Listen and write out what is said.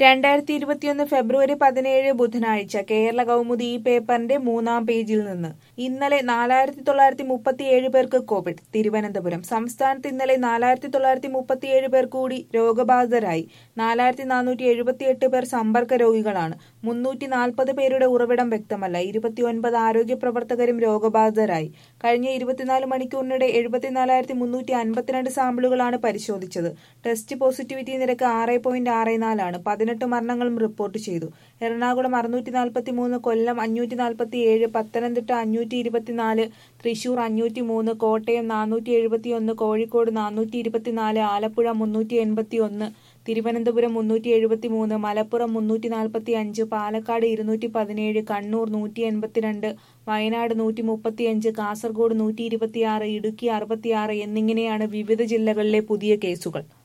രണ്ടായിരത്തി ഇരുപത്തിയൊന്ന് ഫെബ്രുവരി പതിനേഴ് ബുധനാഴ്ച കേരള കൗമുദി ഈ പേപ്പറിന്റെ മൂന്നാം പേജിൽ നിന്ന് ഇന്നലെ നാലായിരത്തി തൊള്ളായിരത്തി മുപ്പത്തിയേഴ് പേർക്ക് കോവിഡ് തിരുവനന്തപുരം സംസ്ഥാനത്ത് ഇന്നലെ നാലായിരത്തി തൊള്ളായിരത്തി മുപ്പത്തിയേഴ് പേർ കൂടി രോഗബാധിതരായി നാലായിരത്തി നാനൂറ്റി എഴുപത്തിയെട്ട് പേർ സമ്പർക്ക രോഗികളാണ് മുന്നൂറ്റി നാൽപ്പത് പേരുടെ ഉറവിടം വ്യക്തമല്ല ഇരുപത്തിയൊൻപത് ആരോഗ്യ പ്രവർത്തകരും രോഗബാധിതരായി കഴിഞ്ഞ ഇരുപത്തിനാല് മണിക്കൂറിനിടെ എഴുപത്തിനാലായിരത്തി മുന്നൂറ്റി അൻപത്തിരണ്ട് സാമ്പിളുകളാണ് പരിശോധിച്ചത് ടെസ്റ്റ് പോസിറ്റിവിറ്റി നിരക്ക് ആറ് പോയിന്റ് ആറ് നാലാണ് പതിനെട്ട് മരണങ്ങളും റിപ്പോർട്ട് ചെയ്തു എറണാകുളം അറുന്നൂറ്റി നാൽപ്പത്തി മൂന്ന് കൊല്ലം അഞ്ഞൂറ്റി നാൽപ്പത്തി ഏഴ് പത്തനംതിട്ട അഞ്ഞൂറ്റി ഇരുപത്തിനാല് തൃശൂർ അഞ്ഞൂറ്റി മൂന്ന് കോട്ടയം നാനൂറ്റി എഴുപത്തി ഒന്ന് കോഴിക്കോട് നാനൂറ്റി ഇരുപത്തിനാല് ആലപ്പുഴ മുന്നൂറ്റി എൺപത്തി ഒന്ന് തിരുവനന്തപുരം മുന്നൂറ്റി എഴുപത്തി മൂന്ന് മലപ്പുറം മുന്നൂറ്റി നാൽപ്പത്തി അഞ്ച് പാലക്കാട് ഇരുന്നൂറ്റി പതിനേഴ് കണ്ണൂർ നൂറ്റി എൺപത്തിരണ്ട് വയനാട് നൂറ്റി മുപ്പത്തിയഞ്ച് കാസർഗോഡ് നൂറ്റി ഇരുപത്തിയാറ് ഇടുക്കി അറുപത്തിയാറ് എന്നിങ്ങനെയാണ് വിവിധ ജില്ലകളിലെ പുതിയ കേസുകൾ